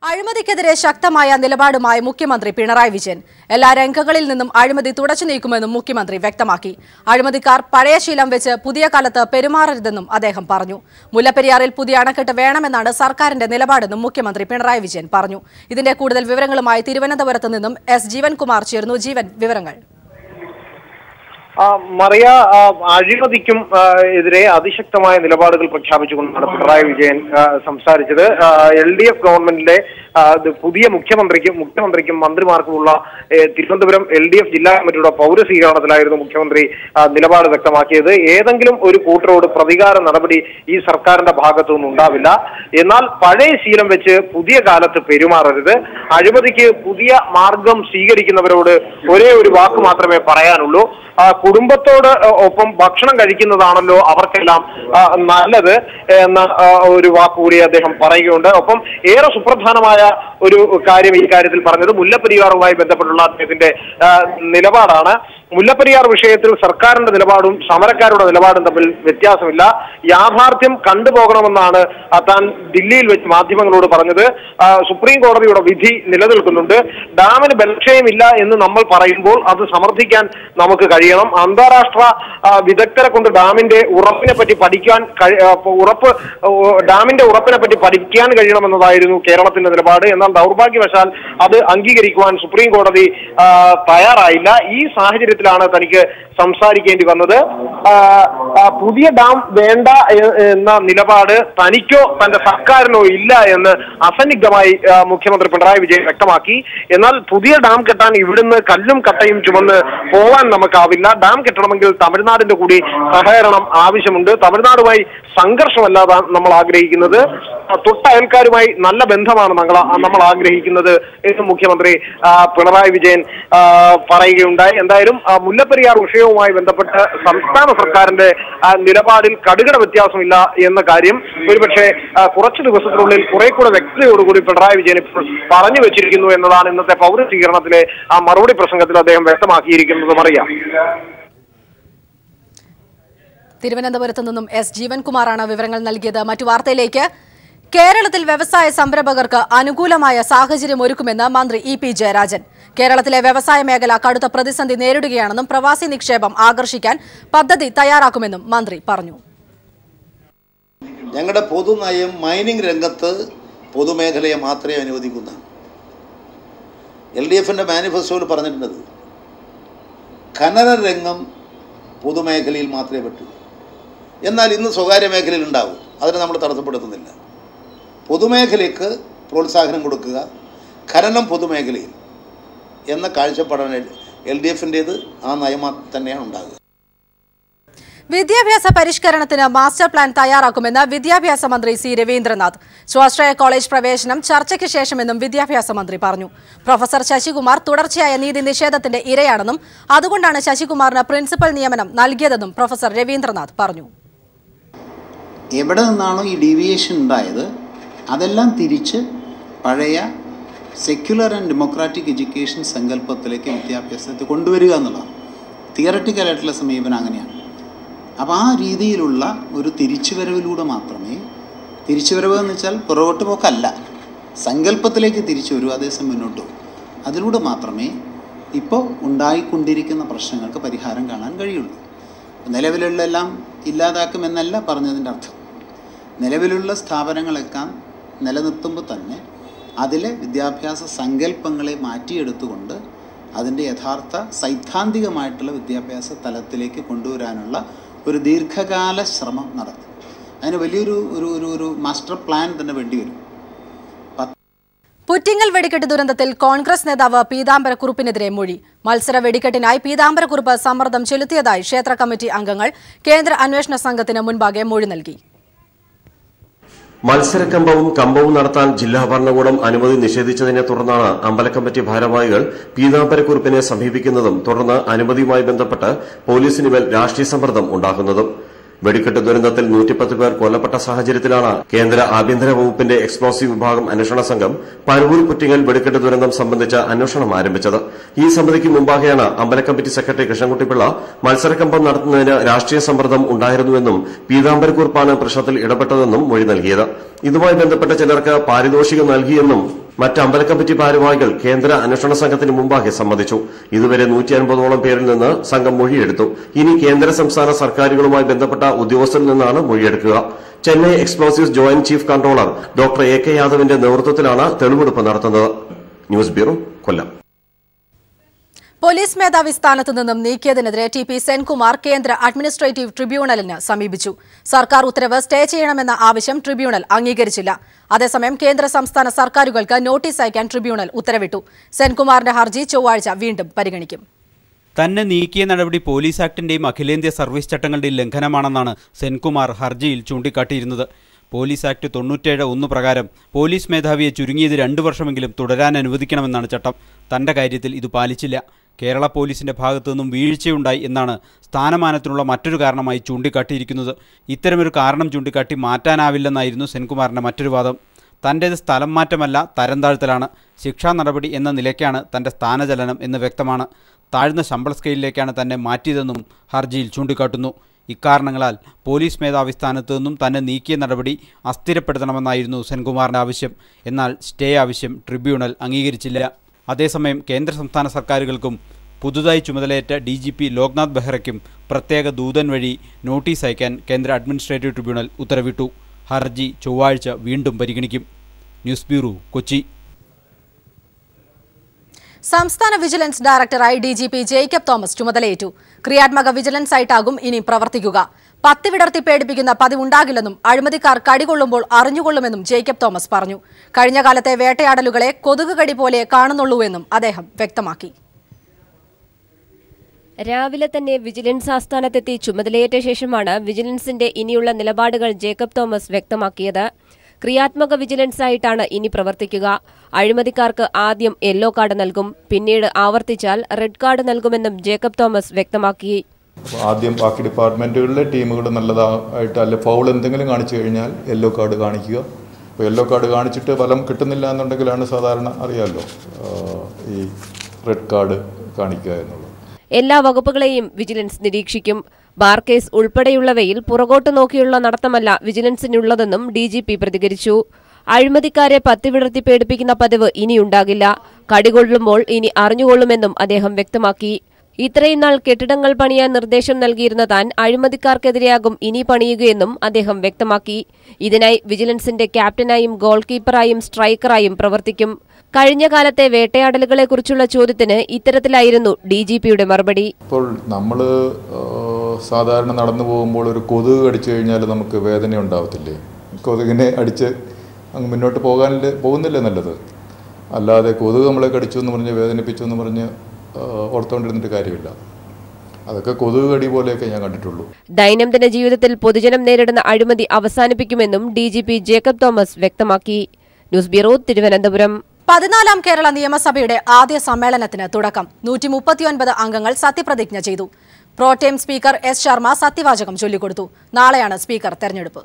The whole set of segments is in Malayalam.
അഴിമതിക്കെതിരെ ശക്തമായ നിലപാടുമായി മുഖ്യമന്ത്രി പിണറായി വിജയൻ എല്ലാ രംഗങ്ങളിൽ നിന്നും അഴിമതി തുടച്ചു നീക്കുമെന്നും മുഖ്യമന്ത്രി വ്യക്തമാക്കി അഴിമതിക്കാർ പഴയ ശീലം വെച്ച് പുതിയ കാലത്ത് പെരുമാറരുതെന്നും അദ്ദേഹം പറഞ്ഞു മുല്ലപ്പെരിയാറിൽ പുതിയ അണക്കെട്ട് വേണമെന്നാണ് സർക്കാരിന്റെ നിലപാടെന്നും മുഖ്യമന്ത്രി പിണറായി വിജയൻ പറഞ്ഞു ഇതിന്റെ കൂടുതൽ വിവരങ്ങളുമായി തിരുവനന്തപുരത്ത് നിന്നും എസ് ജീവൻകുമാർ ചേർന്നു ജീവൻ വിവരങ്ങൾ ആ, മറിയ ആ, അഴിമതിക്കും ആ, എതിരെ അതിശക്തമായ നിലപാടുകൾ പ്രഖ്യാപിച്ചുകൊണ്ടാണ് പിണറായി വിജയൻ ആ, സംസാരിച്ചത് എൽ ഡി എഫ് ഗവൺമെന്റിലെ ആ, ഇത് പുതിയ മുഖ്യമന്ത്രിക്കും മുഖ്യമന്ത്രിക്കും മന്ത്രിമാർക്കുമുള്ള ഏ, തിരുവനന്തപുരം എൽ ഡി എഫ് ജില്ലാ കമ്മിറ്റിയുടെ പൗരസ്വീകരണത്തിലായിരുന്നു മുഖ്യമന്ത്രി ആ, നിലപാട് വ്യക്തമാക്കിയത് ഏതെങ്കിലും ഒരു കൂട്ടരോട് പ്രതികാര നടപടി ഈ സർക്കാരിന്റെ ഭാഗത്തു നിന്നുണ്ടാവില്ല എന്നാൽ പഴയ ശീലം വെച്ച് പുതിയ കാലത്ത് പെരുമാറരുത് അഴിമതിക്ക് പുതിയ മാർഗം സ്വീകരിക്കുന്നവരോട് ഒരേ ഒരു വാക്ക് മാത്രമേ പറയാനുള്ളൂ ആ, കുടുംബത്തോട് ആ, ഒപ്പം ഭക്ഷണം കഴിക്കുന്നതാണല്ലോ അവർക്കെല്ലാം ആ, നല്ലത് എന്ന ആ, ഒരു വാക്കുകൂടി അദ്ദേഹം പറയുകയുണ്ട് ഒപ്പം ഏറെ സുപ്രധാനമായ ഒരു കാര്യം ഈ കാര്യത്തിൽ പറഞ്ഞത് മുല്ലപ്പെരിയാറുമായി ബന്ധപ്പെട്ടുള്ള അദ്ദേഹത്തിന്റെ ആ, നിലപാടാണ് മുല്ലപ്പെരിയാർ വിഷയത്തിൽ സർക്കാരിന്റെ നിലപാടും സമരക്കാരുടെ നിലപാടും തമ്മിൽ വ്യത്യാസമില്ല യാഥാർത്ഥ്യം കണ്ടുപോകണമെന്നാണ് ആ, താൻ ദില്ലിയിൽ വെച്ച് മാധ്യമങ്ങളോട് പറഞ്ഞത് ആ, സുപ്രീം കോടതിയുടെ വിധി നിലനിൽക്കുന്നുണ്ട് ഡാമിന് ബലക്ഷയമില്ല എന്ന് നമ്മൾ പറയുമ്പോൾ അത് സമർത്ഥിക്കാൻ നമുക്ക് കഴിയണം അന്താരാഷ്ട്ര ആ, വിദഗ്ധരെ കൊണ്ട് ഡാമിന്റെ ഉറപ്പിനെ പറ്റി പഠിക്കാൻ കഴി- ആ, ഉറപ്പ് ഓ, ഡാമിന്റെ ഉറപ്പിനെ പറ്റി പഠിക്കാൻ കഴിയണമെന്നതായിരുന്നു കേരളത്തിന്റെ നിലപാട് എന്നാൽ ദൗർഭാഗ്യവശാൽ അത് അംഗീകരിക്കുവാൻ സുപ്രീം കോടതി ആ, തയ്യാറായില്ല ഈ സാഹചര്യത്തിലാണ് തനിക്ക് സംസാരിക്കേണ്ടി വന്നത് ആ, ആ, പുതിയ ഡാം വേണ്ട എ- എന്ന നിലപാട് തനിക്കോ തന്റെ സർക്കാരിനോ ഇല്ല എന്ന് അസന്നിഗ്ധമായി ആ, മുഖ്യമന്ത്രി പിണറായി വിജയൻ വ്യക്തമാക്കി എന്നാൽ പുതിയ ഡാം കെട്ടാൻ ഇവിടുന്ന് കല്ലും കട്ടയും ചുമന്ന് പോവാൻ നമുക്കാവില്ല ഡാം കെട്ടണമെങ്കിൽ തമിഴ്നാടിന്റെ കൂടി സഹകരണം ആവശ്യമുണ്ട് തമിഴ്നാടുമായി സംഘർഷമല്ല താ- നമ്മൾ ആഗ്രഹിക്കുന്നത് തൊട്ട അയൽക്കാരുമായി നല്ല ബന്ധമാണ് ഞങ്ങൾ നമ്മൾ ആഗ്രഹിക്കുന്നത് എന്ന് മുഖ്യമന്ത്രി ആ, പിണറായി വിജയൻ ആ, പറയുകയുണ്ടായി എന്തായാലും ആ, മുല്ലപ്പെരിയാർ വിഷയവുമായി ബന്ധപ്പെട്ട് സംസ്ഥാന സർക്കാരിന്റെ ആ, നിലപാടിൽ കടുകട വ്യത്യാസമില്ല എന്ന കാര്യം ഒരുപക്ഷെ ആ, കുറച്ച് ദിവസത്തിനുള്ളിൽ കുറെ കൂടെ വ്യക്തതയോടുകൂടി പിണറായി വിജയൻ ഇപ്പോൾ പറഞ്ഞു വെച്ചിരിക്കുന്നു എന്നതാണ് ഇന്നത്തെ പൗരസ്വീകരണത്തിലെ ആ മറുപടി പ്രസംഗത്തിൽ അദ്ദേഹം വ്യക്തമാക്കിയിരിക്കുന്നത് അറിയാം തിരുവനന്തപുരത്ത് നിന്നും എസ് ജീവൻകുമാറാണ് വിവരങ്ങൾ നൽകിയത് മറ്റു വാർത്തയിലേക്ക് കേരളത്തിൽ വ്യവസായ സംരംഭകർക്ക് അനുകൂലമായ സാഹചര്യം ഒരുക്കുമെന്ന് മന്ത്രി ഇ പി ജയരാജൻ കേരളത്തിലെ വ്യവസായ മേഖല കടുത്ത പ്രതിസന്ധി നേരിടുകയാണെന്നും പ്രവാസി നിക്ഷേപം ആകർഷിക്കാൻ പദ്ധതി തയ്യാറാക്കുമെന്നും മന്ത്രി പറഞ്ഞു ഞങ്ങളുടെ പൊതുനയം മൈനിങ് രംഗത്ത് പൊതുമേഖലയെ മാത്രമേ അനുവദിക്കുന്നതാണ് എൽ ഡി എഫിൻ്റെ മാനിഫെസ്റ്റോയിൽ പറഞ്ഞിട്ടുണ്ടത് ഖനന രംഗം പൊതുമേഖലയിൽ മാത്രമേ പറ്റൂ എന്നാൽ ഇന്ന് സ്വകാര്യ മേഖലയിൽ ഉണ്ടാവും അതിനെ നമ്മൾ തടസ്സപ്പെടുത്തുന്നില്ല പൊതുമേഖലയ്ക്ക് പ്രോത്സാഹനം കൊടുക്കുക ഖനനം പൊതുമേഖലയിൽ എന്ന കാഴ്ചപ്പാടാണ് എൽ ഡി എഫിൻ്റേത് ആ നയം തന്നെയാണ് ഉണ്ടാകുക വിദ്യാഭ്യാസ പരിഷ്കരണത്തിന് മാസ്റ്റർ പ്ലാൻ തയ്യാറാക്കുമെന്ന് വിദ്യാഭ്യാസ മന്ത്രി സി രവീന്ദ്രനാഥ് സ്വാശ്രയ കോളേജ് പ്രവേശനം ചർച്ചയ്ക്ക് ശേഷമെന്നും വിദ്യാഭ്യാസ മന്ത്രി പറഞ്ഞു പ്രൊഫസർ ശശികുമാർ തുടർച്ചയായ നീതി നിഷേധത്തിന്റെ ഇരയാണെന്നും അതുകൊണ്ടാണ് ശശികുമാറിന് പ്രിൻസിപ്പൽ നിയമനം നൽകിയതെന്നും പ്രൊഫസർ രവീന്ദ്രനാഥ് പറഞ്ഞു എവിടെ നിന്നാണോ ഈ ഡീവിയേഷൻ ഉണ്ടായത് അതെല്ലാം തിരിച്ച് പഴയ സെക്യുലർ ആൻഡ് ഡെമോക്രാറ്റിക് എഡ്യൂക്കേഷൻ സങ്കല്പത്തിലേക്ക് വിദ്യാഭ്യാസത്തെ കൊണ്ടുവരിക എന്നുള്ളതാണ് തിയററ്റിക്കലായിട്ടുള്ള സമീപനം അങ്ങനെയാണ് അപ്പോൾ ആ രീതിയിലുള്ള ഒരു തിരിച്ചുവരവിലൂടെ മാത്രമേ തിരിച്ചുവരവ് എന്ന് വെച്ചാൽ പുറകോട്ട് പോക്കല്ല സങ്കല്പത്തിലേക്ക് തിരിച്ചു വരൂ അതേസമയം മുന്നോട്ട് പോകും അതിലൂടെ മാത്രമേ ഇപ്പോൾ ഉണ്ടായിക്കൊണ്ടിരിക്കുന്ന പ്രശ്നങ്ങൾക്ക് പരിഹാരം കാണാൻ കഴിയുള്ളൂ നിലവിലുള്ള എല്ലാം ഇല്ലാതാക്കുമെന്നല്ല പറഞ്ഞതിൻ്റെ അർത്ഥം നിലവിലുള്ള സ്ഥാപനങ്ങളൊക്കെ നിലനിർത്തുമ്പോൾ തന്നെ അതിലെ വിദ്യാഭ്യാസ സങ്കല്പങ്ങളെ മാറ്റിയെടുത്തുകൊണ്ട് അതിൻ്റെ യഥാർത്ഥ സൈദ്ധാന്തികമായിട്ടുള്ള വിദ്യാഭ്യാസ തലത്തിലേക്ക് കൊണ്ടുവരാനുള്ള ഒരു ദീർഘകാല ശ്രമം നടത്തും അതിന് വലിയൊരു ഒരു ഒരു ഒരു മാസ്റ്റർ പ്ലാൻ തന്നെ വേണ്ടി വരും പുറ്റിങ്ങൽ വെടിക്കെട്ട് ദുരന്തത്തിൽ കോൺഗ്രസ് നേതാവ് പീതാംബരക്കുറുപ്പിനെതിരെ മൊഴി മത്സര വെടിക്കെട്ടിനായി പീതാംബരക്കുറുപ്പ് സമ്മർദ്ദം ചെലുത്തിയതായി ക്ഷേത്ര കമ്മിറ്റി അംഗങ്ങൾ കേന്ദ്ര അന്വേഷണ സംഘത്തിന് മുൻപാകെ മൊഴി നൽകി മത്സരക്കമ്പവും കമ്പവും നടത്താൻ ജില്ലാ ഭരണകൂടം അനുമതി നിഷേധിച്ചതിനെ തുടർന്നാണ് അമ്പലക്കമ്മിറ്റി ഭാരവാഹികൾ പീതാംബരക്കുറിപ്പിനെ സമീപിക്കുന്നതും തുടർന്ന് അനുമതിയുമായി ബന്ധപ്പെട്ട് പോലീസിനുമേൽ രാഷ്ട്രീയ സമ്മർദ്ദം ഉണ്ടാകുന്നതും വെടിക്കെട്ട് ദുരന്തത്തിൽ നൂറ്റിപ്പത്ത് പേർ കൊല്ലപ്പെട്ട സാഹചര്യത്തിലാണ് കേന്ദ്ര ആഭ്യന്തര വകുപ്പിന്റെ എക്സ്പ്ലോസീവ് വിഭാഗം അന്വേഷണ സംഘം പരവൂർ കുറ്റിങ്ങൽ വെടിക്കെട്ട് ദുരന്തം സംബന്ധിച്ച അന്വേഷണം ആരംഭിച്ചത് ഈ സമിതിക്ക് മുമ്പാകെയാണ് അമ്പലക്കമ്മിറ്റി സെക്രട്ടറി കൃഷ്ണൻകുട്ടിപ്പിള്ള മത്സരക്കമ്പം നടത്തുന്നതിന് രാഷ്ട്രീയ സമ്മർദ്ദം ഉണ്ടായിരുന്നുവെന്നും പീതാംബരക്കുറിപ്പാണ് പ്രശ്നത്തിൽ ഇടപെട്ടതെന്നും മൊഴി നൽകിയത് ഇതുമായി ബന്ധപ്പെട്ട ചിലർക്ക് പാരിതോഷികം നൽകിയെന്നും മറ്റ് അമ്പലക്കമ്മിറ്റി ഭാരവാഹികൾ കേന്ദ്ര അന്വേഷണ സംഘത്തിന് മുമ്പാകെ സമ്മതിച്ചു ഇതുവരെ നൂറ്റി അൻപതോളം പേരിൽ നിന്ന് സംഘം മൊഴിയെടുത്തു ഇനി കേന്ദ്ര സംസ്ഥാന സർക്കാരുകളുമായി ബന്ധപ്പെട്ട ഉദ്യോഗസ്ഥരിൽ നിന്നാണ് മൊഴിയെടുക്കുക Chennai explosives joint chief controller doctor A K യാദവിന്റെ നേതൃത്വത്തിലാണ് തെളിവെടുപ്പ് നടത്തുന്നത് ന്യൂസ് ബ്യൂറോ കൊല്ലം പോലീസ് മേധാവി സ്ഥാനത്ത് നിന്നും നീക്കിയതിനെതിരെ ടി പി സെൻകുമാർ കേന്ദ്ര അഡ്മിനിസ്ട്രേറ്റീവ് ട്രിബ്യൂണലിന് സമീപിച്ചു സർക്കാർ ഉത്തരവ് സ്റ്റേ ചെയ്യണമെന്ന ആവശ്യം ട്രിബ്യൂണൽ അംഗീകരിച്ചില്ല അതേസമയം കേന്ദ്ര സംസ്ഥാന സർക്കാരുകൾക്ക് നോട്ടീസ് അയക്കാൻ ട്രിബ്യൂണൽ ഉത്തരവിട്ടു സെൻകുമാറിന്റെ ഹർജി ചൊവ്വാഴ്ച വീണ്ടും പരിഗണിക്കും തന്നെ നീക്കിയ നടപടി പോലീസ് ആക്ടിന്റെയും അഖിലേന്ത്യാ സർവീസ് ചട്ടങ്ങളുടെയും ലംഘനമാണെന്നാണ് സെൻകുമാർ ഹർജിയിൽ ചൂണ്ടിക്കാട്ടിയിരുന്നത് പോലീസ് ആക്ട് തൊണ്ണൂറ്റേഴ് ഒന്ന് പ്രകാരം പോലീസ് മേധാവിയെ ചുരുങ്ങിയത് രണ്ടു വർഷമെങ്കിലും തുടരാൻ അനുവദിക്കണമെന്നാണ് ചട്ടം തന്റെ കാര്യത്തിൽ ഇത് പാലിച്ചില്ല കേരള പോലീസിന്റെ ഭാഗത്തു നിന്നും വീഴ്ചയുണ്ടായി എന്നാണ് സ്ഥാനമാനത്തിനുള്ള മറ്റൊരു കാരണമായി ചൂണ്ടിക്കാട്ടിയിരിക്കുന്നത് ഇത്തരമൊരു കാരണം ചൂണ്ടിക്കാട്ടി മാറ്റാനാവില്ലെന്നായിരുന്നു സെൻകുമാറിന്റെ മറ്റൊരു വാദം തൻ്റേത് സ്ഥലം മാറ്റമല്ല തരം താഴ്ത്തലാണ് ശിക്ഷാ നടപടി എന്ന നിലയ്ക്കാണ് തൻ്റെ സ്ഥാനചലനം എന്ന് വ്യക്തമാണ് താഴ്ന്ന ശമ്പള സ്കെയിലിലേക്കാണ് തന്നെ മാറ്റിയതെന്നും ഹർജിയിൽ ചൂണ്ടിക്കാട്ടുന്നു ഇക്കാരണങ്ങളാൽ പോലീസ് മേധാവി സ്ഥാനത്തു നിന്നും തന്നെ നീക്കിയ നടപടി അസ്ഥിരപ്പെടുത്തണമെന്നായിരുന്നു സെൻകുമാറിൻ്റെ ആവശ്യം എന്നാൽ സ്റ്റേ ആവശ്യം ട്രിബ്യൂണൽ അംഗീകരിച്ചില്ല അതേസമയം കേന്ദ്ര സംസ്ഥാന സർക്കാരുകൾക്കും പുതുതായി ചുമതലയേറ്റ ഡി ജി പി ലോക്നാഥ് ബെഹ്റയ്ക്കും പ്രത്യേക ദൂതൻ വഴി നോട്ടീസ് അയക്കാൻ കേന്ദ്ര അഡ്മിനിസ്ട്രേറ്റീവ് ട്രിബ്യൂണൽ ഉത്തരവിട്ടു ഹർജി ചൊവ്വാഴ്ച വീണ്ടും പരിഗണിക്കും ന്യൂസ് ബ്യൂറോ കൊച്ചി സംസ്ഥാന വിജിലൻസ് ഡയറക്ടറായി D G P Jacob Thomas ചുമതലയേറ്റു ക്രിയാത്മക വിജിലൻസ് ആയിട്ടാകും ഇനി പ്രവർത്തിക്കുക പത്തി വിടർത്തി പേടിപ്പിക്കുന്ന പതിവുണ്ടാകില്ലെന്നും അഴിമതിക്കാർ കടികൊള്ളുമ്പോൾ അറിഞ്ഞുകൊള്ളുമെന്നും ജേക്കബ് തോമസ് പറഞ്ഞു കഴിഞ്ഞ കാലത്തെ വേട്ടയാടലുകളെ കൊതുക് കടി പോലെ കാണുന്നുള്ളൂവെന്നും അദ്ദേഹം വ്യക്തമാക്കി രാവിലെ തന്നെ വിജിലൻസ് ആസ്ഥാനത്തെത്തി ചുമതലയേറ്റ ശേഷമാണ് വിജിലൻസിന്റെ ഇനിയുള്ള നിലപാടുകൾ ജേക്കബ് തോമസ് വ്യക്തമാക്കിയത് ക്രിയാത്മക വിജിലൻസ് ആയിട്ടാണ് ഇനി പ്രവർത്തിക്കുക അഴിമതിക്കാർക്ക് ആദ്യം യെല്ലോ കാർഡ് നൽകും പിന്നീട് ആവർത്തിച്ചാൽ റെഡ് കാർഡ് നൽകുമെന്നും ജേക്കബ് തോമസ് വ്യക്തമാക്കി അപ്പോൾ ആദ്യം ബാക്കി ഡിപ്പാർട്ട്മെൻറ്റുകളിലെ ടീമുകൾ നല്ലതായിട്ട് അല്ലെ ഫൗൾ എന്തെങ്കിലും കാണിച്ചു കഴിഞ്ഞാൽ യെല്ലോ കാർഡ് കാണിക്കുക അപ്പോൾ യെല്ലോ കാർഡ് കാണിച്ചിട്ട് ഫലം കിട്ടുന്നില്ല എന്നുണ്ടെങ്കിലാണ് സാധാരണ അറിയാമല്ലോ ഈ റെഡ് കാർഡ് കാണിക്കുക എന്നുള്ളത് എല്ലാ വകുപ്പുകളെയും വിജിലൻസ് നിരീക്ഷിക്കും ബാർ കേസ് ഉൾപ്പെടെയുള്ളവയിൽ പുറകോട്ട് നോക്കിയുള്ള നടത്തമല്ല വിജിലൻസിനുള്ളതെന്നും ഡി ജി പി പ്രതികരിച്ചു അഴിമതിക്കാരെ പത്തിവിടർത്തി പേടിപ്പിക്കുന്ന പതിവ് ഇനിയുണ്ടാകില്ല കടികൊള്ളുമ്പോൾ ഇനി അറിഞ്ഞുകൊള്ളുമെന്നും അദ്ദേഹം വ്യക്തമാക്കി ഇത്രയും നാൾ കെട്ടിടങ്ങൾ പണിയാൻ നിർദ്ദേശം നൽകിയിരുന്ന താൻ അഴിമതിക്കാർക്കെതിരെയാകും ഇനി പണിയുകയെന്നും അദ്ദേഹം വ്യക്തമാക്കി ഇതിനായി വിജിലൻസിന്റെ ക്യാപ്റ്റനായും ഗോൾ കീപ്പറായും സ്ട്രൈക്കറായും പ്രവർത്തിക്കും കഴിഞ്ഞ കാലത്തെ വേട്ടയാടലുകളെക്കുറിച്ചുള്ള ചോദ്യത്തിന് ഇത്തരത്തിലായിരുന്നു ഡി ജി പിയുടെ മറുപടി ഇപ്പോൾ നമ്മൾ സാധാരണ നടന്നു പോകുമ്പോൾ ഒരു കൊതുക് കടിച്ചു കഴിഞ്ഞാൽ നമുക്ക് വേദന ഉണ്ടാവത്തില്ലേ കൊതുകിനെ അടിച്ച് അങ്ങ് മുന്നോട്ട് പോകാൻ പോകുന്നില്ലേ നല്ലത് അല്ലാതെ കൊതുക് നമ്മളെ കടിച്ചു എന്ന് പറഞ്ഞ് വേദനിപ്പിച്ചു എന്ന് പറഞ്ഞ് ആ, ഓർത്തുകൊണ്ടിരുന്നിട്ട് കാര്യമില്ല അതൊക്കെ കൊതുക് കടി പോലെയൊക്കെ ഞാൻ കണ്ടിട്ടുള്ളൂ ദൈനംദിന ജീവിതത്തിൽ പൊതുജനം നേരിടുന്ന അഴിമതി അവസാനിപ്പിക്കുമെന്നും D G P Jacob Thomas വ്യക്തമാക്കി ന്യൂസ് ബ്യൂറോ തിരുവനന്തപുരം പതിനാലാം കേരള നിയമസഭയുടെ ആദ്യ സമ്മേളനത്തിന് തുടക്കം നൂറ്റി മുപ്പത്തിയൊൻപത് അംഗങ്ങൾ സത്യപ്രതിജ്ഞ ചെയ്തു പ്രോടേം സ്പീക്കർ എസ് ശർമ്മ സത്യവാചകം ചൊല്ലിക്കൊടുത്തു നാളെയാണ് സ്പീക്കർ തെരഞ്ഞെടുപ്പ്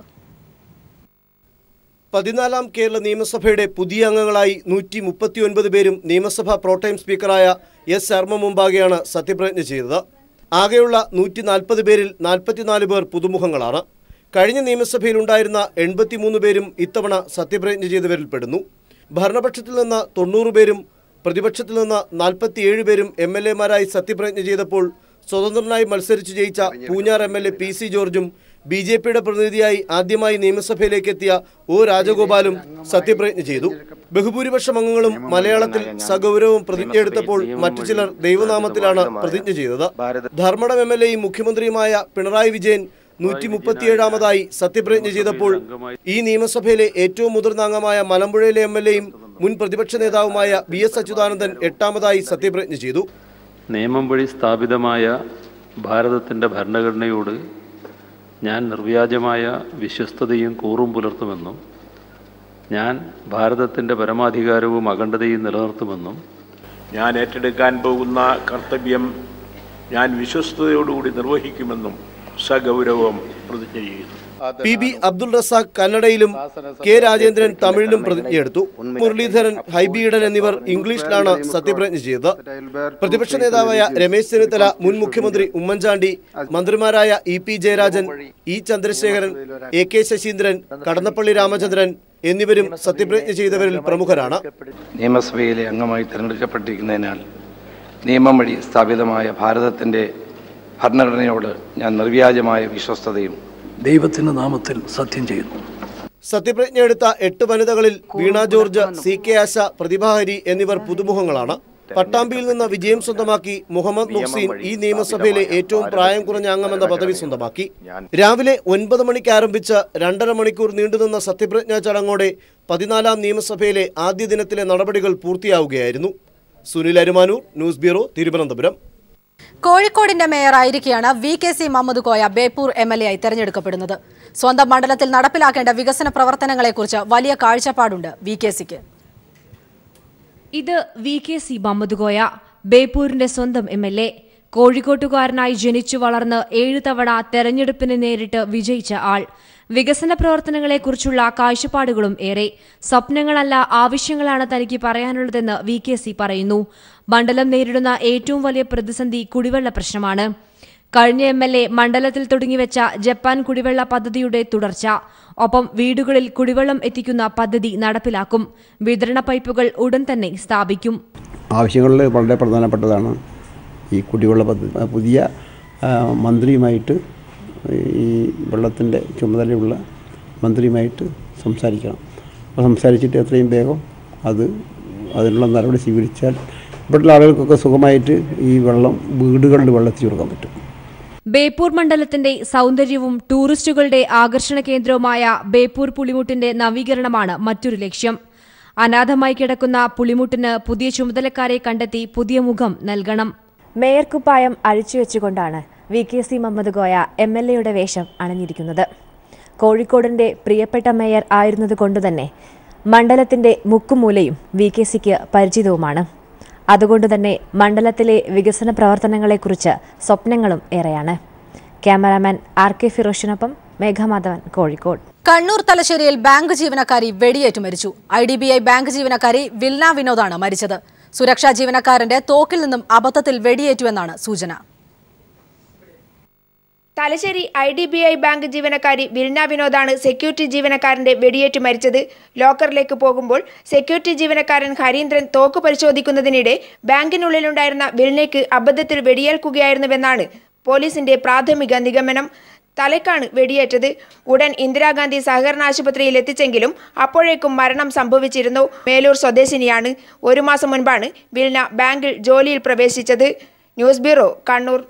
പതിനാലാം കേരള നിയമസഭയുടെ പുതിയ അംഗങ്ങളായി നൂറ്റി മുപ്പത്തിയൊൻപത് പേരും നിയമസഭാ പ്രോടൈം സ്പീക്കറായ എസ് ശർമ്മ മുമ്പാകെയാണ് സത്യപ്രതിജ്ഞ ചെയ്തത് ആകെയുള്ള നൂറ്റി നാൽപ്പത് പേരിൽ നാൽപ്പത്തിനാല് പേർ പുതുമുഖങ്ങളാണ് കഴിഞ്ഞ നിയമസഭയിലുണ്ടായിരുന്ന എൺപത്തിമൂന്ന് പേരും ഇത്തവണ സത്യപ്രതിജ്ഞ ചെയ്തവരിൽ പെടുന്നു ഭരണപക്ഷത്തിൽ നിന്ന് തൊണ്ണൂറ് പേരും പ്രതിപക്ഷത്തിൽ നിന്ന് നാൽപ്പത്തിയേഴ് പേരും എം എൽ എമാരായി സത്യപ്രതിജ്ഞ ചെയ്തപ്പോൾ സ്വതന്ത്രനായി മത്സരിച്ച് ജയിച്ച Poonjar M L A P C ജോർജും ബി ജെ പിയുടെ പ്രതിനിധിയായി ആദ്യമായി നിയമസഭയിലേക്ക് എത്തിയ ഒ രാജഗോപാലും സത്യപ്രതിജ്ഞ ചെയ്തു ബഹുഭൂരിപക്ഷം അംഗങ്ങളും മലയാളത്തിൽ സഗൗരവം പ്രതിജ്ഞയെടുത്തപ്പോൾ മറ്റു ചിലർ ദൈവനാമത്തിലാണ് പ്രതിജ്ഞ ചെയ്തത് ധർമ്മടം എം എൽ എയും മുഖ്യമന്ത്രിയുമായ പിണറായി വിജയൻ നൂറ്റി മുപ്പത്തിയേഴാമതായി സത്യപ്രതിജ്ഞ ചെയ്തപ്പോൾ ഈ നിയമസഭയിലെ ഏറ്റവും മുതിർന്ന അംഗമായ മലമ്പുഴയിലെ എം എൽ എയും മുൻ പ്രതിപക്ഷ നേതാവുമായ വി എസ് അച്യുതാനന്ദൻ എട്ടാമതായി സത്യപ്രതിജ്ഞ ചെയ്തു നിയമം വഴി സ്ഥാപിതമായ ഭാരതത്തിൻ്റെ ഭരണഘടനയോട് ഞാൻ നിർവ്യാജമായ വിശ്വസ്തതയും കൂറും പുലർത്തുമെന്നും ഞാൻ ഭാരതത്തിൻ്റെ പരമാധികാരവും അഖണ്ഡതയും നിലനിർത്തുമെന്നും ഞാൻ ഏറ്റെടുക്കാൻ പോകുന്ന കർത്തവ്യം ഞാൻ വിശ്വസ്തയോടുകൂടി നിർവഹിക്കുമെന്നും സഗൗരവം പ്രതിജ്ഞ ചെയ്യുന്നു പി ബി അബ്ദുൾ റസാഖ് കന്നഡയിലും കെ രാജേന്ദ്രൻ തമിഴിലും പ്രതിജ്ഞയെടുത്തു മുരളീധരൻ ഹൈബിയിടൻ എന്നിവർ ഇംഗ്ലീഷിലാണ് സത്യപ്രതിജ്ഞ ചെയ്തത് പ്രതിപക്ഷ നേതാവായ രമേശ് ചെന്നിത്തല മുൻ മുഖ്യമന്ത്രി ഉമ്മൻചാണ്ടി മന്ത്രിമാരായ E P Jayarajan E Chandrasekharan A K Saseendran Kadannappally Ramachandran എന്നിവരും സത്യപ്രതിജ്ഞ ചെയ്തവരിൽ പ്രമുഖരാണ് നിയമസഭയിലെ അംഗമായി തിരഞ്ഞെടുക്കപ്പെട്ടിരിക്കുന്നതിനാൽ നിയമം വഴി സ്ഥാപിതമായ ഭാരതത്തിൻ്റെ ഭരണഘടനയോട് ഞാൻ നിർവ്യാജമായ വിശ്വസ്തതയും ദൈവത്തിൻ്റെ നാമത്തിൽ സത്യം ചെയ്യുന്നു സത്യപ്രതിജ്ഞ എടുത്ത എട്ട് വനിതകളിൽ വീണ ജോർജ് സി കെ ആശ പ്രതിഭാഹരി എന്നിവർ പുതുമുഖങ്ങളാണ് പട്ടാമ്പിയിൽ നിന്ന് വിജയം സ്വന്തമാക്കി മുഹമ്മദ് മുഹ്സീൻ ഈ നിയമസഭയിലെ ഏറ്റവും പ്രായം കുറഞ്ഞ അംഗമെന്ന പദവി സ്വന്തമാക്കി രാവിലെ ഒൻപത് മണിക്ക് ആരംഭിച്ച് രണ്ടര മണിക്കൂർ നീണ്ടുനിന്ന സത്യപ്രതിജ്ഞാ ചടങ്ങോടെ പതിനാലാം നിയമസഭയിലെ ആദ്യ ദിനത്തിലെ നടപടികൾ പൂർത്തിയാവുകയായിരുന്നു സുനിൽ അരുമാനൂർ ന്യൂസ് ബ്യൂറോ തിരുവനന്തപുരം കോഴിക്കോടിന്റെ മേയറായിരിക്കെയാണ് V K C Muhammad Koya Beypore M L A ആയി തെരഞ്ഞെടുക്കപ്പെടുന്നത് സ്വന്തം മണ്ഡലത്തിൽ നടപ്പിലാക്കേണ്ട വികസന പ്രവർത്തനങ്ങളെക്കുറിച്ച് വലിയ കാഴ്ചപ്പാടുണ്ട് വി കെ സിക്ക് ഇത് V K C Muhammad Koya ബേപ്പൂരിന്റെ സ്വന്തം എം എൽ എ കോഴിക്കോട്ടുകാരനായി ജനിച്ചു വളർന്ന് ഏഴ് തവണ തെരഞ്ഞെടുപ്പിന് നേരിട്ട് വിജയിച്ച ആൾ വികസന പ്രവർത്തനങ്ങളെക്കുറിച്ചുള്ള കാഴ്ചപ്പാടുകളും ഏറെ സ്വപ്നങ്ങളല്ല ആവശ്യങ്ങളാണ് തനിക്ക് പറയാനുള്ളതെന്ന് വി കെ സി പറയുന്നു മണ്ഡലം നേരിടുന്ന ഏറ്റവും വലിയ പ്രതിസന്ധി കുടിവെള്ള പ്രശ്നമാണ് കഴിഞ്ഞ എം എൽ എ മണ്ഡലത്തിൽ തുടങ്ങിവെച്ച ജപ്പാൻ കുടിവെള്ള പദ്ധതിയുടെ തുടർച്ച ഒപ്പം വീടുകളിൽ കുടിവെള്ളം എത്തിക്കുന്ന പദ്ധതി നടപ്പിലാക്കും വിതരണ പൈപ്പുകൾ ഉടൻ തന്നെ സ്ഥാപിക്കും ആവശ്യങ്ങളിൽ വളരെ പ്രധാനപ്പെട്ടതാണ് ഈ കുടിവെള്ള പദ്ധതി പുതിയ ആ, മന്ത്രിയുമായിട്ട് ഈ വെള്ളത്തിൻ്റെ ചുമതലയുള്ള മന്ത്രിയുമായിട്ട് സംസാരിക്കണം അപ്പോൾ സംസാരിച്ചിട്ട് എത്രയും വേഗം അത് അതിനുള്ള നടപടി സ്വീകരിച്ചാൽ ഇവിടെയുള്ള ആളുകൾക്കൊക്കെ സുഖമായിട്ട് ഈ വെള്ളം വീടുകളിൽ വെള്ളം എത്തിച്ചു കൊടുക്കാൻ പറ്റും ബേപ്പൂർ മണ്ഡലത്തിന്റെ സൗന്ദര്യവും ടൂറിസ്റ്റുകളുടെ ആകർഷണ കേന്ദ്രവുമായ ബേപ്പൂർ പുളിമുട്ടിന്റെ നവീകരണമാണ് മറ്റൊരു ലക്ഷ്യം അനാഥമായി കിടക്കുന്ന പുളിമുട്ടിന് പുതിയ ചുമതലക്കാരെ കണ്ടെത്തി പുതിയ മുഖം നൽകണം മേയർ കുപ്പായം അഴിച്ചുവെച്ചുകൊണ്ടാണ് V K C Muhammad Koya M L എയുടെ വേഷം അണിഞ്ഞിരിക്കുന്നത് കോഴിക്കോടിന്റെ പ്രിയപ്പെട്ട മേയർ ആയിരുന്നതുകൊണ്ട് തന്നെ മണ്ഡലത്തിന്റെ മുക്കുമൂലയും വി കെ സിക്ക് പരിചിതവുമാണ് അതുകൊണ്ട് തന്നെ മണ്ഡലത്തിലെ വികസന പ്രവർത്തനങ്ങളെക്കുറിച്ച് സ്വപ്നങ്ങളും ഏറെയാണ് ക്യാമറാമാൻ ആർ കെ ഫിറോഷിനൊപ്പം മേഘമാധവൻ കോഴിക്കോട് കണ്ണൂർ തലശ്ശേരിയിൽ ബാങ്ക് ജീവനക്കാരി വെടിയേറ്റു മരിച്ചു I D B I bank ജീവനക്കാരി വിൽന വിനോദാണ് മരിച്ചത് സുരക്ഷാ ജീവനക്കാരന്റെ തോക്കിൽ നിന്നും അബദ്ധത്തിൽ വെടിയേറ്റുവെന്നാണ് സൂചന Thalassery I D B I bank ജീവനക്കാരി വിൽന വിനോദാണ് സെക്യൂരിറ്റി ജീവനക്കാരന്റെ വെടിയേറ്റ് മരിച്ചത് ലോക്കറിലേക്ക് പോകുമ്പോൾ സെക്യൂരിറ്റി ജീവനക്കാരൻ ഹരീന്ദ്രൻ തോക്ക് പരിശോധിക്കുന്നതിനിടെ ബാങ്കിനുള്ളിലുണ്ടായിരുന്ന വിൽനയ്ക്ക് അബദ്ധത്തിൽ വെടിയേൽക്കുകയായിരുന്നുവെന്നാണ് പോലീസിന്റെ പ്രാഥമിക നിഗമനം തലയ്ക്കാണ് വെടിയേറ്റത് ഉടൻ ഇന്ദിരാഗാന്ധി സഹകരണ ആശുപത്രിയിൽ എത്തിച്ചെങ്കിലും അപ്പോഴേക്കും മരണം സംഭവിച്ചിരുന്നു മേലൂർ സ്വദേശിനിയാണ് ഒരു മാസം മുൻപാണ് വിൽന ബാങ്കിൽ ജോലിയിൽ പ്രവേശിച്ചത് ന്യൂസ് ബ്യൂറോ കണ്ണൂർ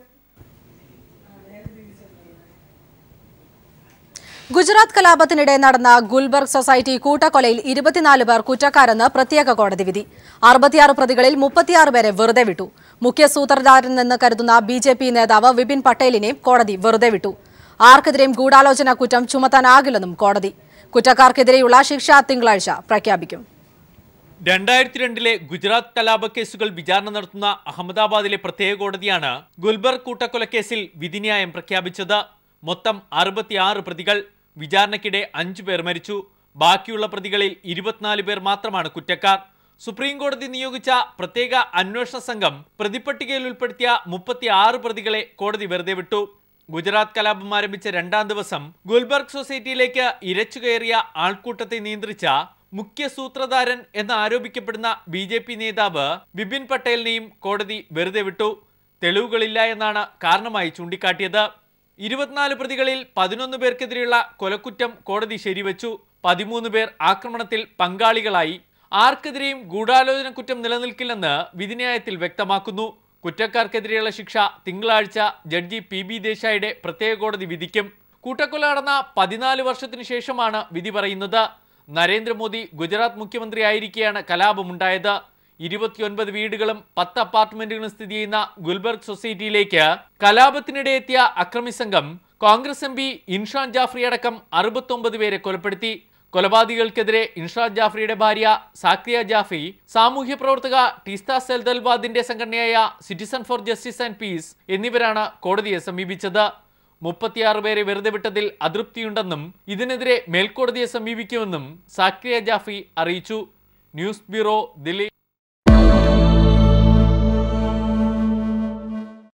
ഗുജറാത്ത് കലാപത്തിനിടെ നടന്ന ഗുൽബർഗ് സൊസൈറ്റി കൂട്ടക്കൊലയിൽ ഇരുപത്തിനാല് പേർ കുറ്റക്കാരെന്ന് പ്രത്യേക കോടതി വിധി അറുപത്തിയാറ് പ്രതികളിൽ മുപ്പത്തിയാറ് പേരെ വെറുതെ വിട്ടു മുഖ്യ സൂത്രധാരനെന്ന് കരുതുന്ന ബി ജെ പി നേതാവ് വിപിൻ പട്ടേലിനെയും കോടതി വെറുതെ വിട്ടു ആർക്കെതിരെയും ഗൂഢാലോചന കുറ്റം ചുമത്താനാകില്ലെന്നും കോടതി കുറ്റക്കാർക്കെതിരെയുള്ള ശിക്ഷ തിങ്കളാഴ്ച പ്രഖ്യാപിക്കും രണ്ടായിരത്തി രണ്ടിലെ ഗുജറാത്ത് കലാപ കേസുകൾ വിചാരണ നടത്തുന്ന അഹമ്മദാബാദിലെ പ്രത്യേക കോടതിയാണ് ഗുൽബർഗ് കൂട്ടക്കൊലക്കേസിൽ വിധിന്യായം പ്രഖ്യാപിച്ചത് മൊത്തം അറുപത്തിയാറ് പ്രതികൾ വിചാരണയ്ക്കിടെ അഞ്ചു പേർ മരിച്ചു ബാക്കിയുള്ള പ്രതികളിൽ ഇരുപത്തിനാല് പേർ മാത്രമാണ് കുറ്റക്കാർ സുപ്രീം കോടതി നിയോഗിച്ച പ്രത്യേക അന്വേഷണ സംഘം പ്രതിപ്പട്ടികയിൽ ഉൾപ്പെടുത്തിയ മുപ്പത്തിയാറ് പ്രതികളെ കോടതി വെറുതെ വിട്ടു ഗുജറാത്ത് കലാപം ആരംഭിച്ച രണ്ടാം ദിവസം ഗുൽബർഗ് സൊസൈറ്റിയിലേക്ക് ഇരച്ചുകയറിയ ആൾക്കൂട്ടത്തെ നിയന്ത്രിച്ച മുഖ്യ സൂത്രധാരൻ എന്ന് ആരോപിക്കപ്പെടുന്ന ബി ജെ പി നേതാവ് ബിപിൻ പട്ടേലിനെയും കോടതി വെറുതെ വിട്ടു തെളിവുകളില്ല എന്നാണ് കാരണമായി ചൂണ്ടിക്കാട്ടിയത് ഇരുപത്തിനാല് പ്രതികളിൽ പതിനൊന്ന് പേർക്കെതിരെയുള്ള കൊലക്കുറ്റം കോടതി ശരിവച്ചു പതിമൂന്ന് പേർ ആക്രമണത്തിൽ പങ്കാളികളായി ആർക്കെതിരെയും ഗൂഢാലോചന കുറ്റം നിലനിൽക്കില്ലെന്ന് വിധിന്യായത്തിൽ വ്യക്തമാക്കുന്നു കുറ്റക്കാർക്കെതിരെയുള്ള ശിക്ഷ തിങ്കളാഴ്ച ജഡ്ജി പി ബി ദേശായിയുടെ പ്രത്യേക കോടതി വിധിക്കും കൂട്ടക്കൊല നടന്ന പതിനാല് വർഷത്തിനു ശേഷമാണ് വിധി പറയുന്നത് നരേന്ദ്രമോദി ഗുജറാത്ത് മുഖ്യമന്ത്രിയായിരിക്കെയാണ് കലാപമുണ്ടായത് ഇരുപത്തിയൊൻപത് വീടുകളും പത്ത് അപ്പാർട്ട്മെന്റുകളും സ്ഥിതി ചെയ്യുന്ന ഗുൽബർഗ് സൊസൈറ്റിയിലേക്ക് കലാപത്തിനിടെ എത്തിയ അക്രമി സംഘം കോൺഗ്രസ് എം പി ഇൻഷാൻ ജാഫ്രി അടക്കം അറുപത്തൊമ്പത് പേരെ കൊലപ്പെടുത്തി കൊലപാതകികൾക്കെതിരെ ഇൻഷാദ് ജാഫ്രിയുടെ ഭാര്യ സാക്രിയ ജാഫി സാമൂഹ്യ പ്രവർത്തക ടീസ്ത സെൽദൽവാദിന്റെ സംഘടനയായ citizen for justice and peace എന്നിവരാണ് കോടതിയെ സമീപിച്ചത് മുപ്പത്തിയാറ് പേരെ വെറുതെ വിട്ടതിൽ അതൃപ്തിയുണ്ടെന്നും ഇതിനെതിരെ മേൽക്കോടതിയെ സമീപിക്കുമെന്നും സാക്രിയ ജാഫി അറിയിച്ചു ന്യൂസ് ബ്യൂറോ ദില്ലി